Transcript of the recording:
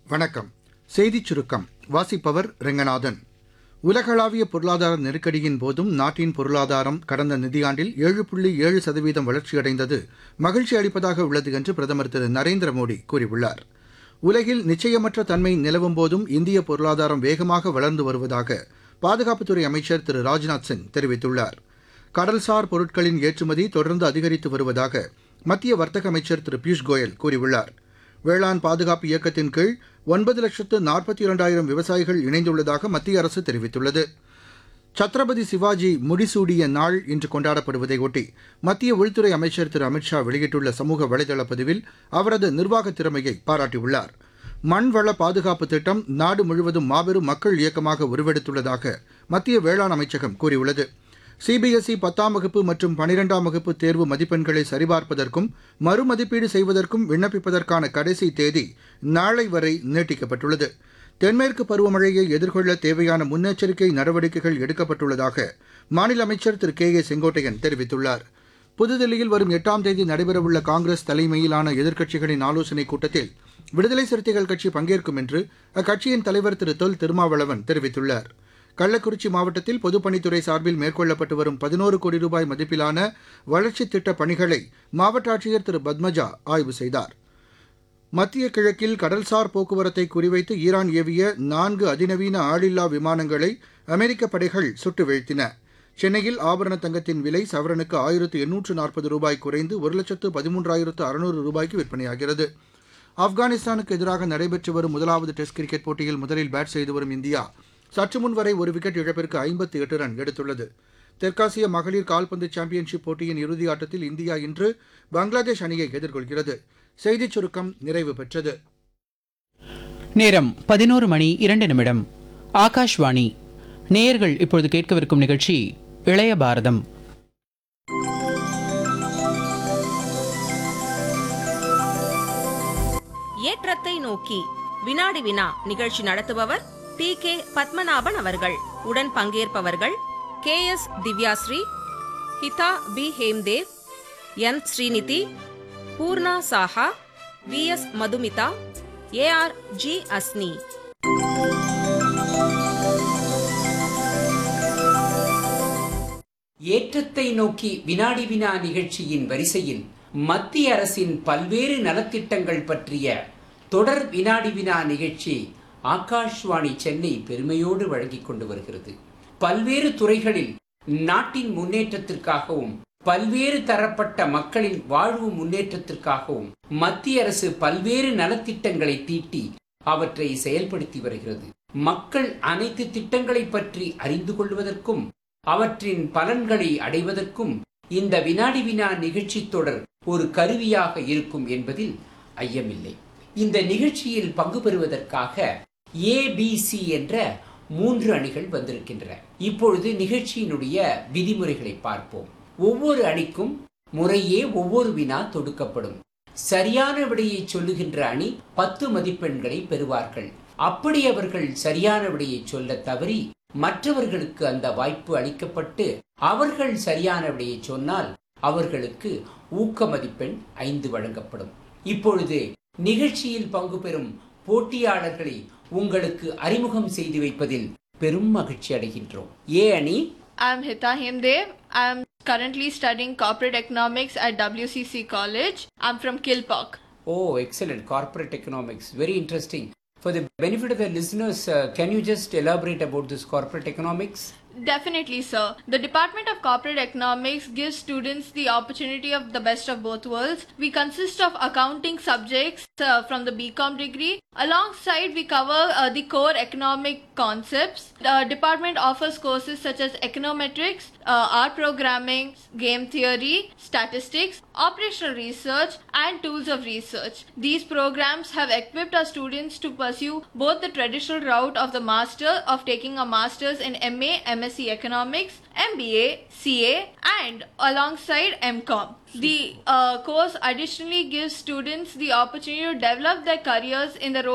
வணக்கம் செய்திச் சுருக்கம் வாசிப்பவர் ரெங்கநாதன் உலகளாவிய பொருளாதார நெருக்கடியின் போதும் நாட்டின் பொருளாதாரம் கடந்த நிதியாண்டில் ஏழு புள்ளி ஏழு சதவீதம் வளர்ச்சியடைந்தது மகிழ்ச்சி அளிப்பதாக உள்ளது என்று பிரதமர் திரு நரேந்திர மோடி கூறியுள்ளார் உலகில் நிச்சயமற்ற தன்மை நிலவும் போதும் இந்திய பொருளாதாரம் வேகமாக வளர்ந்து வருவதாக பாதுகாப்புத்துறை அமைச்சர் திரு ராஜ்நாத் சிங் தெரிவித்துள்ளார் கடல்சார் பொருட்களின் ஏற்றுமதி தொடர்ந்து அதிகரித்து வருவதாக மத்திய வர்த்தக அமைச்சர் திரு பியூஷ் கோயல் கூறியுள்ளார் வேளாண் பாதுகாப்பு இயக்கத்தின் கீழ் ஒன்பது லட்சத்து நாற்பத்தி இரண்டாயிரம் விவசாயிகள் இணைந்துள்ளதாக மத்திய அரசு தெரிவித்துள்ளது சத்ரபதி சிவாஜி முடிசூடிய நாள் இன்று கொண்டாடப்படுவதை ஒட்டி மத்திய உள்துறை அமைச்சர் திரு அமித்ஷா வெளியிட்டுள்ள சமூக வலைதள பதிவில் அவரது நிர்வாக திறமையை பாராட்டியுள்ளார் மண்வள பாதுகாப்பு திட்டம் நாடு முழுவதும் மாபெரும் மக்கள் இயக்கமாக உருவெடுத்துள்ளதாக மத்திய வேளாண் அமைச்சகம் கூறியுள்ளது சிபிஎஸ்இ பத்தாம் வகுப்பு மற்றும் பனிரெண்டாம் வகுப்பு தேர்வு மதிப்பெண்களை சரிபார்ப்பதற்கும் மறுமதிப்பீடு செய்வதற்கும் விண்ணப்பிப்பதற்கான கடைசி தேதி நாளை வரை நீட்டிக்கப்பட்டுள்ளது தென்மேற்கு பருவமழையை எதிர்கொள்ள தேவையான முன்னெச்சரிக்கை நடவடிக்கைகள் எடுக்கப்பட்டுள்ளதாக மாநில அமைச்சர் திரு கே ஏ செங்கோட்டையன் தெரிவித்துள்ளார் புதுதில்லியில் வரும் எட்டாம் தேதி நடைபெறவுள்ள காங்கிரஸ் தலைமையிலான எதிர்க்கட்சிகளின் ஆலோசனைக் கூட்டத்தில் விடுதலை சிறுத்தைகள் கட்சி பங்கேற்கும் என்று அக்கட்சியின் தலைவர் திரு தொல் திருமாவளவன் தெரிவித்துள்ளார் கள்ளக்குறிச்சி மாவட்டத்தில் பொதுப்பணித்துறை சார்பில் மேற்கொள்ளப்பட்டு வரும் பதினோரு கோடி ரூபாய் மதிப்பிலான வளர்ச்சித் திட்டப் பணிகளை மாவட்ட ஆட்சியர் திரு பத்மஜா ஆய்வு செய்தார் மத்திய கிழக்கில் கடல்சார் போக்குவரத்தை குறிவைத்து ஈரான் ஏவிய நான்கு அதிநவீன ஆளில்லா விமானங்களை அமெரிக்க படைகள் சுட்டு வீழ்த்தின சென்னையில் ஆபரண தங்கத்தின் விலை சவரனுக்கு ஆயிரத்து எண்ணூற்று நாற்பது ரூபாய் குறைந்து ஒரு லட்சத்து பதிமூன்றாயிரத்து அறுநூறு ரூபாய்க்கு விற்பனையாகிறது ஆப்கானிஸ்தானுக்கு எதிராக நடைபெற்று வரும் முதலாவது டெஸ்ட் கிரிக்கெட் போட்டியில் முதலில் பேட் செய்து வரும் இந்தியா சற்று முன் வரை ஒரு விக்கெட் இழப்பிற்கு ஐம்பத்தி எட்டு ரன் எடுத்துள்ளது தெற்காசிய மகளிர் கால்பந்து சாம்பியன்ஷிப் போட்டியின் இறுதி ஆட்டத்தில் இந்தியா இன்று பங்களாதேஷ் அணியை எதிர்கொள்கிறது செய்திச் சுருக்கம் நிறைவு பெற்றது நேரம் பதினோரு மணி இரண்டு நிமிடம் ஆகாஷ்வாணி நேயர்கள் இப்பொழுது கேட்கவிருக்கும் நிகழ்ச்சி இளைய பாரதம் ஏற்றத்தை நோக்கி வினாடி வினா நிகழ்ச்சி நடத்துபவர் டி கே பத்மநாபன் அவர்கள் உடன் பங்கேற்பவர்கள் K S Divyashree Hitha P Hemdev N Srinidhi Poorna Saha V S Madhumitha A R G Asni ஏற்றத்தை நோக்கி வினாடி வினா நிகழ்ச்சியின் வரிசையில் மத்திய அரசின் பல்வேறு நலத்திட்டங்கள் பற்றிய தொடர் வினாடி வினா நிகழ்ச்சி ஆகாஷ்வாணி சென்னை பெருமையோடு வழங்கிக் கொண்டு வருகிறது பல்வேறு துறைகளில் நாட்டின் முன்னேற்றத்திற்காகவும் பல்வேறு தரப்பட்ட மக்களின் வாழ்வு முன்னேற்றத்திற்காகவும் மத்திய அரசு பல்வேறு நலத்திட்டங்களை தீட்டி அவற்றை செயல்படுத்தி வருகிறது மக்கள் அனைத்து திட்டங்களை பற்றி அறிந்து கொள்வதற்கும் அவற்றின் பலன்களை அடைவதற்கும் இந்த வினாடி வினா நிகழ்ச்சி தொடர் ஒரு கருவியாக இருக்கும் என்பதில் ஐயமில்லை இந்த நிகழ்ச்சியில் பங்கு பெறுவதற்காக ஏபிசி என்ற மூன்று அணிகள் வந்திருக்கின்றன இப்பொழுது நிகழ்ச்சியினுடைய விதிமுறைகளை பார்ப்போம் ஒவ்வொரு அணிக்கும் முறையே ஒவ்வொரு வினா தொடுக்கப்படும் சரியான விடையை சொல்லுகின்ற அணி பத்து மதிப்பெண்களை பெறுவார்கள் அப்படி அவர்கள் சரியான விடையை சொல்ல தவறி மற்றவர்களுக்கு அந்த வாய்ப்பு அளிக்கப்பட்டு அவர்கள் சரியான விடையை சொன்னால் அவர்களுக்கு ஊக்க மதிப்பெண் ஐந்து வழங்கப்படும் இப்பொழுது நிகழ்ச்சியில் பங்கு பெறும் போட்டியாளர்களை உங்களுக்கு அறிமுகம் செய்து வைப்பதில் பெரும் மகிழ்ச்சி அடைகின்றோம் ஏ அணி I'm Hita Hemdev. I'm currently studying corporate economics at WCC College. I'm from Kilpauk. Oh, excellent. Corporate economics. Very interesting. For the benefit of the listeners, uh, can you just elaborate about this corporate economics? Definitely, sir. The Department of Corporate Economics gives students the opportunity of the best of both worlds. We consist of accounting subjects uh, from the BCom degree. Alongside, we cover uh, the core economic concepts. The department offers courses such as econometrics, uh, art programming, game theory, statistics, operational research, and tools of research. These programs have equipped our students to pursue both the traditional route of the master of taking a master's in MA, MSc Economics, MBA, CA, and alongside MCOM. The uh, course additionally gives students the opportunity to develop their careers in the role